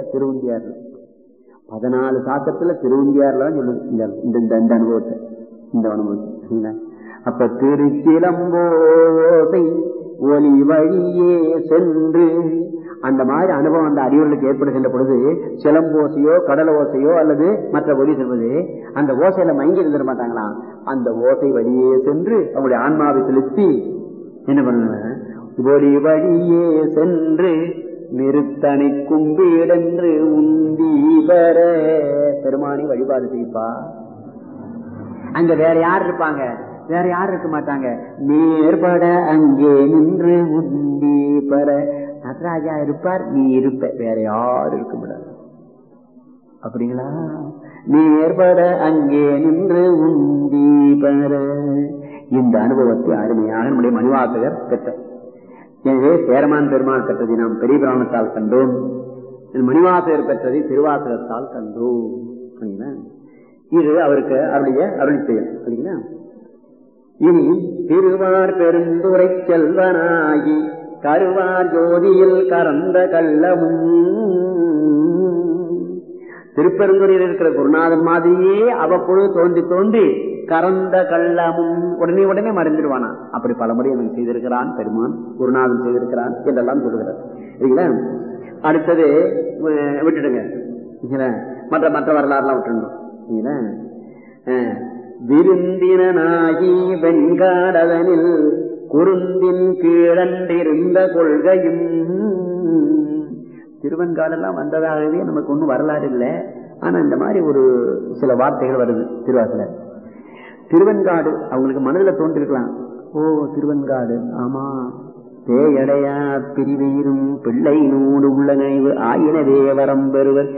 திருவந்தியார் பதினாலு சாக்கத்துல திருவந்தியார்ல தான் சொல்லுது இந்த இந்த- இந்த இந்த அனுபவத்தை இந்த அனுபவத்தை சரிங்களா? அப்ப திருச்சிலம்போசை ஒலி வழியே சென்று அந்த மாதிரி அனுபவம் அந்த அறிவுகளுக்கு ஏற்படுகின்ற பொழுது சிலம்போசையோ கடல் ஓசையோ அல்லது மற்ற ஒலி செல்வது அந்த ஓசையில மயங்கி இருந்துட மாட்டாங்களாம் அந்த ஓசை வழியே சென்று அவங்களுடைய ஆன்மாவை செலுத்தி என்ன பண்ணுங்க ஒலி வழியே சென்று நிறுத்தனை கும்பீடென்று உந்தி பெற பெருமானி வழிபாடு செய்ப்பா அங்க வேற யார் இருப்பாங்க வேற யார் இருக்க மாட்டாங்க நேர்பட அங்கே நின்று உந்தி பெற நடராஜா இருப்பார் நீ இருப்ப வேற யாரும் இருக்க முடியாது அப்படிங்களா நேர்பட அங்கே நின்று உந்தி பெற இந்த அனுபவத்தை அருமையாக நம்முடைய மணிவாசகர் பெற்றார் எனவே சேரமான் பெருமாள் பெற்றதை நாம் பெரிய பிராணத்தால் கண்டோம் மணிவாசகர் பெற்றதை திருவாசகத்தால் கண்டோம் சரிங்களா? இது அவருக்கு அவருடைய அருளி செயல் சரிங்களா இனி திருவார் பெருந்துரை செல்வனாகி கருவார் ஜோதியில் கறந்த கள்ளமும் திருப்பெருந்துறையில் இருக்கிற குருநாதன் மாதிரியே அவ்வப்பொழுது தோன்றி தோன்றி கறந்த கள்ளமும் உடனே உடனே மறைந்துடுவானா அப்படி பலமுறை எனக்கு செய்திருக்கிறான் பெருமான் குருநாதன் செய்திருக்கிறான் என்றெல்லாம் சொல்லுகிறார் சரிங்களா அடுத்தது அஹ், விட்டுடுங்க சரிங்களா? மற்ற மற்ற வரலாறுலாம் விட்டுடணும் சரிங்களா? அஹ், விருந்தினனாகி வெண்காடதனில் குருந்தின் கீழன்றிருந்த கொள்கையும் திருவெண்காடெல்லாம் வந்ததாகவே நமக்கு ஒன்றும் வரலாறு இல்லை ஆனா இந்த மாதிரி ஒரு சில வார்த்தைகள் வருது திருவாசல திருவெண்காடு அவங்களுக்கு மனதில் தோன்றிருக்கலாம் ஓ திருவெண்காடு ஆமா தேயடையா பிரிவீரும் பிள்ளை நூடு உள்ள நினைவு ஆயினவே வரம் பெறுவர்